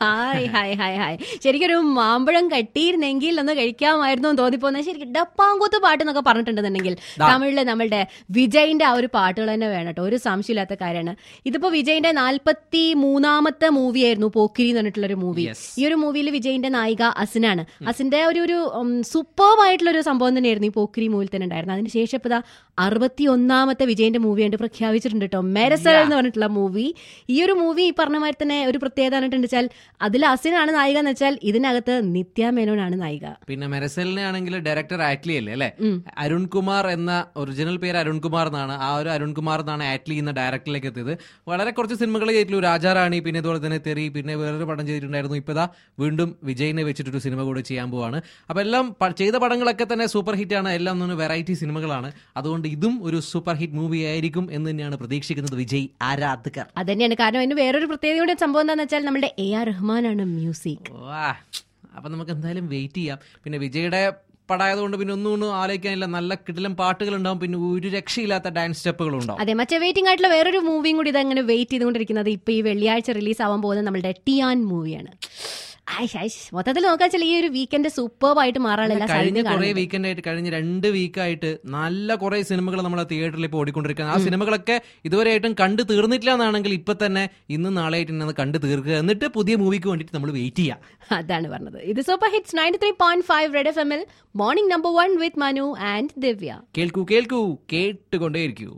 Hi hi hi hi ശരിക്കും ഒരു മാമ്പഴം കട്ടിയിരുന്നെങ്കിൽ ഒന്ന് കഴിക്കാമായിരുന്നു എന്ന് തോന്നിപ്പോന്ന ശരിക്കും ഡപ്പാങ്കൂത്ത് പാട്ട് എന്നൊക്കെ പറഞ്ഞിട്ടുണ്ടെന്നുണ്ടെങ്കിൽ തമിഴില് നമ്മളുടെ വിജയിന്റെ ആ ഒരു പാട്ടുകൾ തന്നെ വേണം കേട്ടോ ഒരു സംശയമില്ലാത്ത കാര്യമാണ് ഇതിപ്പോ വിജയിന്റെ നാൽപ്പത്തി മൂന്നാമത്തെ മൂവിയായിരുന്നു പോക്കിരി എന്ന് പറഞ്ഞിട്ടുള്ള ഒരു മൂവി Yes. ഈ ഒരു മൂവിയിൽ വിജയിന്റെ നായിക അസിനാണ് അസിന്റെ ഒരു ഒരു സൂപ്പർവായിട്ടുള്ള ഒരു സംഭവം തന്നെയായിരുന്നു ഈ പോക്കിരി മൂവിൽ തന്നെ ഉണ്ടായിരുന്നത് അതിനുശേഷം ഇപ്പൊ അറുപത്തി ഒന്നാമത്തെ വിജയിന്റെ മൂവി ആയിട്ട് പ്രഖ്യാപിച്ചിട്ടുണ്ട് കേട്ടോ മെരസൽ എന്ന് പറഞ്ഞിട്ടുള്ള മൂവി ഈ ഒരു മൂവി ഈ പറഞ്ഞ മാതിരി തന്നെ ഒരു പ്രത്യേകത പറഞ്ഞിട്ടുണ്ട് വെച്ചാൽ അതിൽ അസിനാണ് നായിക എന്ന് വെച്ചാൽ ഇതിനകത്ത് നിത്യ മേനോനാണ് നായിക പിന്നെ മെരസലിനെ ആണെങ്കിൽ ഡയറക്ടർ ആറ്റ്ലി അല്ലേ അല്ലെ അരുൺകുമാർ എന്ന ഒറിജിനൽ പേര് അരുൺകുമാർ എന്നാണ് ആ ഒരു അരുൺകുമാർ എന്നാണ് ആറ്റ്ലി എന്ന ഡയറക്ടറിലേക്ക് എത്തിയത് വളരെ കുറച്ച് സിനിമകൾ ചെയ്തിട്ടുള്ളൂ രാജാറാണി പിന്നെ ഇതുപോലെ തന്നെ തെറി പിന്നെ വേറൊരു പടം ചെയ്തിട്ടുണ്ടായിരുന്നു ഇപ്പൊ ഇതാ വീണ്ടും വിജയിനെ വെച്ചിട്ടൊരു സിനിമ കൂടെ ചെയ്യാൻ പോവാണ് അപ്പൊ എല്ലാം പ- ചെയ്ത പടങ്ങളൊക്കെ തന്നെ സൂപ്പർ ഹിറ്റ് ആണ് എല്ലാം ഒന്ന് വെറൈറ്റി സിനിമകളാണ് അതുകൊണ്ട് ഇതും ഒരു സൂപ്പർ ഹിറ്റ് മൂവി ആയിരിക്കും എന്ന് തന്നെയാണ് പ്രതീക്ഷിക്കുന്നത് വിജയ് ആരാധകർ അത് തന്നെയാണ് കാരണം അതിന് വേറൊരു പ്രത്യേകതയുടെ സംഭവം എന്താണെന്ന് വെച്ചാൽ നമ്മുടെ എ ആർ റഹ്മാനാണ് മ്യൂസിക് വാ അപ്പൊ നമുക്ക് എന്തായാലും വെയിറ്റ് ചെയ്യാം പിന്നെ വിജയുടെ പടായതുകൊണ്ട് പിന്നെ ഒന്നും ഒന്നും ആലോചിക്കാനില്ല നല്ല കിടിലം പാട്ടുകൾ ഉണ്ടാവും പിന്നെ ഒരു രക്ഷയില്ലാത്ത ഡാൻസ് സ്റ്റെപ്പുകളും ഉണ്ടാവും അതെ മറ്റേ വെയിറ്റിംഗ് ആയിട്ടുള്ള വേറൊരു മൂവിയും കൂടി ഇതങ്ങനെ വെയിറ്റ് ചെയ്തുകൊണ്ടിരിക്കുന്നത് ഇപ്പൊ ഈ വെള്ളിയാഴ്ച റിലീസ് ആവാൻ പോകുന്ന നമ്മളുടെ ടിയാൻ മൂവിയാണ് ആയിഷ് ആയിഷ് മൊത്തത്തിൽ നോക്കാൻ വെച്ചാൽ ഈ ഒരു വീക്കെൻഡ് സൂപ്പർബായിട്ട് മാറാനുള്ള എല്ലാ കഴിഞ്ഞ സാധ്യതയും കുറെ കാണുന്നുണ്ട്. വീക്കെൻഡ് ആയിട്ട് കഴിഞ്ഞ രണ്ട് വീക്കായിട്ട് നല്ല കുറെ സിനിമകൾ നമ്മളെ തിയേറ്ററിൽ ഇപ്പോൾ ഓടിക്കൊണ്ടിരിക്കുന്നത് ആ സിനിമകളൊക്കെ ഇതുവരെയായിട്ടും കണ്ടു തീർന്നിട്ടില്ല എന്നാണെങ്കിൽ ഇപ്പൊ തന്നെ ഇന്നും നാളെ ആയിട്ട് ഇന്നത് കണ്ടു തീർക്കുക എന്നിട്ട് പുതിയ മൂവിക്ക് വേണ്ടിയിട്ട് നമ്മൾ വെയിറ്റ് ചെയ്യാം അതാണ് പറഞ്ഞത് ഇത് super hits ninety three point five red F എമ്മിൽ morning number one with Manu and Divya കേൾക്കൂ കേൾക്കൂ കേട്ടുകൊണ്ടേയിരിക്കൂ